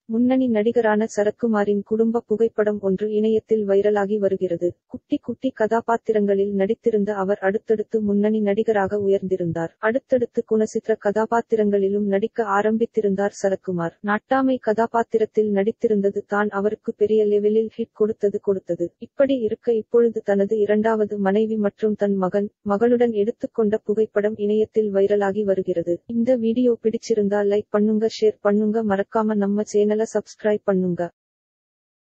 முன்னணி நடிகரான சரத்குமாரின் குடும்ப புகைப்படம் ஒன்று இணையத்தில் வைரலாகி வருகிறது குட்டி குட்டி கதாபாத்திரங்களில் நடித்திருந்த அவர் அடுத்தடுத்து முன்னணி நடிகராக உயர்ந்திருந்தார் அடுத்தடுத்து குணசித்திர கதாபாத்திரங்களிலும் நடிக்க ஆரம்பித்திருந்தார் சரத்குமார் நாட்டாமை கதாபாத்திரத்தில் நடித்திருந்தது தான் அவருக்கு பெரிய லெவலில் ஹிட் கொடுத்தது கொடுத்தது இப்படி இருக்க இப்பொழுது தனது இரண்டாவது மனைவி மற்றும் தன் மகன் மகளுடன் எடுத்துக்கொண்ட புகைப்படம் இணையத்தில் வைரலாகி வருகிறது இந்த வீடியோ பிடிச்சிருந்தா லைக் பண்ணுங்க ஷேர் பண்ணுங்க மறக்காம நம்ம சேனலை சப்ஸ்கிரைப் பண்ணுங்க